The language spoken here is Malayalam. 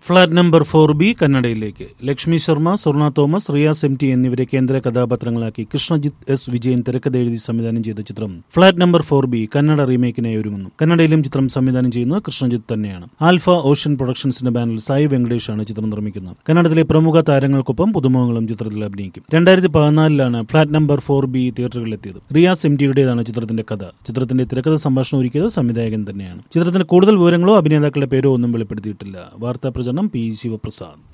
ഫ്ളാറ്റ് നമ്പർ ഫോർ ബി കന്നഡയിലേക്ക് Lakshmi Sharma Swarna Thomas Riyas M T എന്നിവരെ കേന്ദ്ര കഥാപാത്രങ്ങളാക്കി കൃഷ്ണജിത്ത് എസ് വിജയൻ തിരക്കഥ എഴുതി സംവിധാനം ചെയ്ത ചിത്രം flat number four B Kannada റീമേക്കിനായി ഒരുങ്ങുന്നു കന്നഡയിലും ചിത്രം സംവിധാനം ചെയ്യുന്നത് കൃഷ്ണജിത്ത് തന്നെയാണ് ആൽഫ ഓഷ്യൻ പ്രൊഡക്ഷൻസിന്റെ ബാനറിൽ സായി വെങ്കടേഷാണ് ചിത്രം നിർമ്മിക്കുന്നത് കന്നഡത്തിലെ പ്രമുഖ താരങ്ങൾക്കൊപ്പം പുതുമുഖങ്ങളും ചിത്രത്തിൽ അഭിനയിക്കും രണ്ടായിരത്തി പതിനാലിലാണ് ഫ്ളാറ്റ് നമ്പർ ഫോർ ബി തിയേറ്ററുകളിലെത്തിയത് റിയാസ് എം ടിയുടേതാണ് ചിത്രത്തിന്റെ കഥ ചിത്രത്തിന്റെ തിരക്കഥ സംഭാഷണം ഒരുക്കിയത് സംവിധായകൻ തന്നെയാണ് ചിത്രത്തിന് കൂടുതൽ വിവരങ്ങളോ അഭിനേതാക്കളുടെ പേരോ ഒന്നും വെളിപ്പെടുത്തിയിട്ടില്ല വാർത്താ പ്രചരണം പി ശിവപ്രസാദ്